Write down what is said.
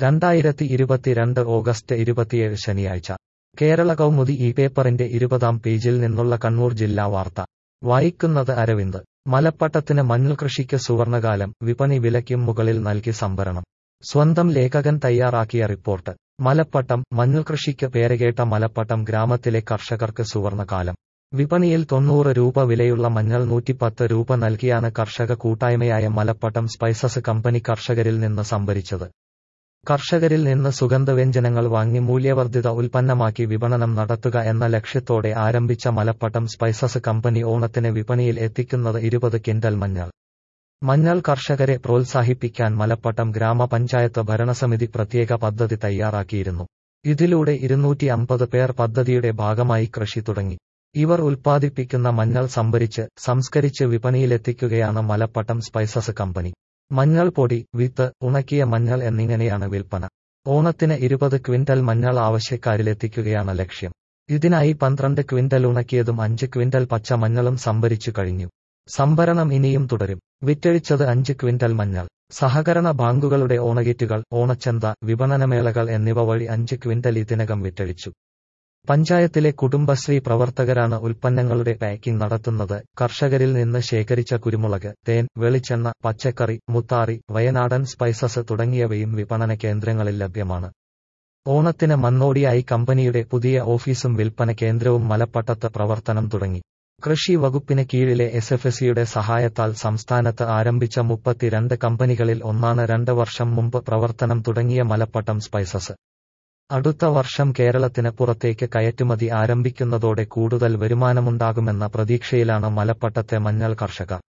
രണ്ടായിരത്തി ഇരുപത്തിരണ്ട് ഓഗസ്റ്റ് ഇരുപത്തിയേഴ് ശനിയാഴ്ച കേരള കൗമുദി ഈ പേപ്പറിന്റെ ഇരുപതാം പേജിൽ നിന്നുള്ള കണ്ണൂർ ജില്ലാ വാർത്ത വായിക്കുന്നത് അരവിന്ദ് മലപ്പട്ടത്തിന് മഞ്ഞൾ കൃഷിക്ക് സുവർണകാലം വിപണി വിലയ്ക്കും മുകളിൽ നൽകി സംഭരണം സ്വന്തം ലേഖകൻ തയ്യാറാക്കിയ റിപ്പോർട്ട് മലപ്പട്ടം മഞ്ഞൾ കൃഷിക്ക് പേരുകേട്ട മലപ്പട്ടം ഗ്രാമത്തിലെ കർഷകർക്ക് സുവർണകാലം വിപണിയിൽ തൊണ്ണൂറ് രൂപ വിലയുള്ള മഞ്ഞൾ നൂറ്റിപ്പത്ത് രൂപ നൽകിയാണ് കർഷക കൂട്ടായ്മയായ മലപ്പട്ടം സ്പൈസസ് കമ്പനി കർഷകരിൽ നിന്ന് സംഭരിച്ചത് കർഷകരിൽ നിന്ന് സുഗന്ധവ്യഞ്ജനങ്ങൾ വാങ്ങി മൂല്യവർദ്ധിത ഉൽപ്പന്നമാക്കി വിപണനം നടത്തുക എന്ന ലക്ഷ്യത്തോടെ ആരംഭിച്ച മലപ്പട്ടം സ്പൈസസ് കമ്പനി ഓണത്തിന് വിപണിയിൽ എത്തിക്കുന്നത് ഇരുപത് കിൻഡൽ മഞ്ഞൾ മഞ്ഞൾ കർഷകരെ പ്രോത്സാഹിപ്പിക്കാൻ മലപ്പട്ടം ഗ്രാമപഞ്ചായത്ത് ഭരണസമിതി പ്രത്യേക പദ്ധതി തയ്യാറാക്കിയിരുന്നു ഇതിലൂടെ ഇരുന്നൂറ്റി അമ്പത് പേർ പദ്ധതിയുടെ ഭാഗമായി കൃഷി തുടങ്ങി ഇവർ ഉൽപ്പാദിപ്പിക്കുന്ന മഞ്ഞൾ സംഭരിച്ച് സംസ്കരിച്ച് വിപണിയിലെത്തിക്കുകയാണ് മലപ്പട്ടം സ്പൈസസ് കമ്പനി മഞ്ഞൾ പൊടി വിത്ത് ഉണക്കിയ മഞ്ഞൾ എന്നിങ്ങനെയാണ് വിൽപ്പന ഓണത്തിന് ഇരുപത് ക്വിന്റൽ മഞ്ഞൾ ആവശ്യക്കാരിലെത്തിക്കുകയാണ് ലക്ഷ്യം ഇതിനായി പന്ത്രണ്ട് ക്വിന്റൽ ഉണക്കിയതും അഞ്ച് ക്വിന്റൽ പച്ച മഞ്ഞളും സംഭരിച്ചു കഴിഞ്ഞു സംഭരണം ഇനിയും തുടരും വിറ്റഴിച്ചത് അഞ്ച് ക്വിന്റൽ മഞ്ഞൾ സഹകരണ ബാങ്കുകളുടെ ഓണകിറ്റുകൾ ഓണച്ചന്ത വിപണനമേളകൾ എന്നിവ വഴി അഞ്ച് ക്വിന്റൽ ഇതിനകം വിറ്റഴിച്ചു പഞ്ചായത്തിലെ കുടുംബശ്രീ പ്രവർത്തകരാണ് ഉൽപ്പന്നങ്ങളുടെ പാക്കിംഗ് നടത്തുന്നത് കർഷകരിൽ നിന്ന് ശേഖരിച്ച കുരുമുളക് തേൻ വെളിച്ചെണ്ണ പച്ചക്കറി മുത്താറി വയനാടൻ സ്പൈസസ് തുടങ്ങിയവയും വിപണന കേന്ദ്രങ്ങളിൽ ലഭ്യമാണ് ഓണത്തിന് മന്നോടിയായി കമ്പനിയുടെ പുതിയ ഓഫീസും വിൽപ്പന കേന്ദ്രവും മലപ്പട്ടത്ത് പ്രവർത്തനം തുടങ്ങി കൃഷി വകുപ്പിന് കീഴിലെ എസ് എഫ് എസിയുടെ സഹായത്താൽ സംസ്ഥാനത്ത് ആരംഭിച്ച മുപ്പത്തിരണ്ട് കമ്പനികളിൽ ഒന്നാണ് രണ്ട് വർഷം മുമ്പ് പ്രവർത്തനം തുടങ്ങിയ മലപ്പട്ടം സ്പൈസസ് അടുത്ത വർഷം കേരളത്തിന് പുറത്തേക്ക് കയറ്റുമതി ആരംഭിക്കുന്നതോടെ കൂടുതൽ വരുമാനമുണ്ടാകുമെന്ന പ്രതീക്ഷയിലാണ് മലപ്പട്ടത്തെ മഞ്ഞൾ കർഷകർ